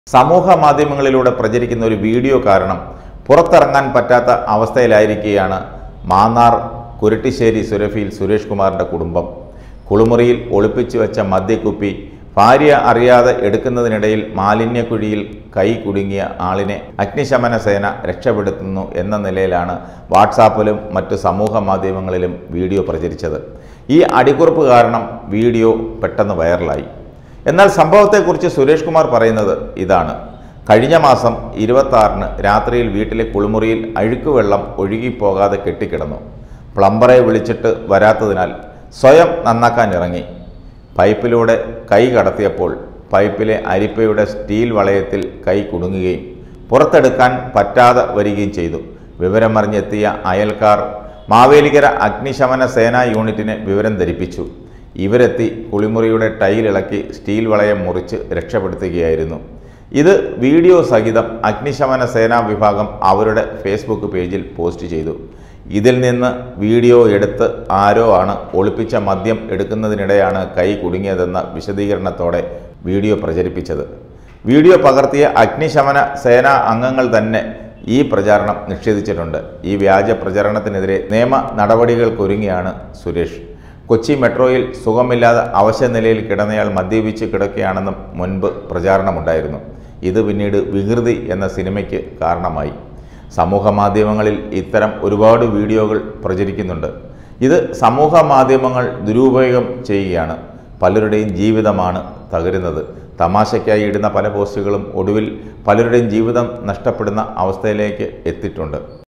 സമൂഹ മാധ്യമങ്ങളിലൂടെ പ്രചരിക്കുന്ന ഒരു വീഡിയോ കാരണം പുറത്തിറങ്ങാൻ പറ്റാത്ത അവസ്ഥയിലായിരിക്കുകയാണ് മാന്നാർ കുരട്ടിശ്ശേരി സുരഭിയിൽ സുരേഷ് കുമാറിൻ്റെ കുടുംബം കുളിമുറിയിൽ ഒളിപ്പിച്ചു വെച്ച മദ്യക്കുപ്പി ഭാര്യ അറിയാതെ എടുക്കുന്നതിനിടയിൽ മാലിന്യക്കുഴിയിൽ കൈ കുടുങ്ങിയ ആളിനെ അഗ്നിശമന സേന രക്ഷപ്പെടുത്തുന്നു എന്ന നിലയിലാണ് വാട്സാപ്പിലും മറ്റു സമൂഹ മാധ്യമങ്ങളിലും വീഡിയോ പ്രചരിച്ചത് ഈ അടിക്കുറിപ്പ് കാരണം വീഡിയോ പെട്ടെന്ന് വൈറലായി എന്നാൽ സംഭവത്തെക്കുറിച്ച് സുരേഷ് കുമാർ പറയുന്നത് ഇതാണ് കഴിഞ്ഞ മാസം ഇരുപത്തി ആറിന് രാത്രിയിൽ വീട്ടിലെ കുളിമുറിയിൽ അഴുക്കുവെള്ളം ഒഴുകിപ്പോകാതെ കെട്ടിക്കിടന്നു പ്ലംബറെ വിളിച്ചിട്ട് വരാത്തതിനാൽ സ്വയം നന്നാക്കാൻ ഇറങ്ങി പൈപ്പിലൂടെ കൈ കടത്തിയപ്പോൾ പൈപ്പിലെ അരിപ്പയുടെ സ്റ്റീൽ വളയത്തിൽ കൈ കുടുങ്ങുകയും പുറത്തെടുക്കാൻ പറ്റാതെ വരികയും ചെയ്തു വിവരമറിഞ്ഞെത്തിയ അയൽക്കാർ മാവേലിക്കര അഗ്നിശമന സേനാ യൂണിറ്റിനെ വിവരം ധരിപ്പിച്ചു ഇവരെത്തി കുളിമുറിയുടെ ടൈലിളക്കി സ്റ്റീൽ വളയം മുറിച്ച് രക്ഷപ്പെടുത്തുകയായിരുന്നു ഇത് വീഡിയോ സഹിതം അഗ്നിശമന സേനാ വിഭാഗം അവരുടെ ഫേസ്ബുക്ക് പേജിൽ പോസ്റ്റ് ചെയ്തു ഇതിൽ നിന്ന് വീഡിയോ എടുത്ത് ആരോ ആണ് ഒളിപ്പിച്ച മദ്യം എടുക്കുന്നതിനിടെയാണ് കൈ കുടുങ്ങിയതെന്ന വിശദീകരണത്തോടെ വീഡിയോ പ്രചരിപ്പിച്ചത് വീഡിയോ പകർത്തിയ അഗ്നിശമന സേനാ അംഗങ്ങൾ തന്നെ ഈ പ്രചാരണം നിഷേധിച്ചിട്ടുണ്ട് ഈ വ്യാജ പ്രചരണത്തിനെതിരെ നിയമ നടപടികൾക്കൊരുങ്ങിയാണ് സുരേഷ് കൊച്ചി മെട്രോയിൽ സുഖമില്ലാതെ അവശനിലയിൽ കിടന്നയാൾ മദ്യപിച്ച് കിടക്കുകയാണെന്നും മുൻപ് പ്രചാരണമുണ്ടായിരുന്നു ഇത് പിന്നീട് വികൃതി എന്ന സിനിമയ്ക്ക് കാരണമായി സമൂഹ മാധ്യമങ്ങളിൽ ഇത്തരം ഒരുപാട് വീഡിയോകൾ പ്രചരിക്കുന്നുണ്ട് ഇത് സമൂഹ മാധ്യമങ്ങൾ ദുരുപയോഗം ചെയ്യുകയാണ് പലരുടെയും ജീവിതമാണ് തകരുന്നത് തമാശയ്ക്കായി ഇടുന്ന പല പോസ്റ്റുകളും ഒടുവിൽ പലരുടെയും ജീവിതം നഷ്ടപ്പെടുന്ന അവസ്ഥയിലേക്ക് എത്തിയിട്ടുണ്ട്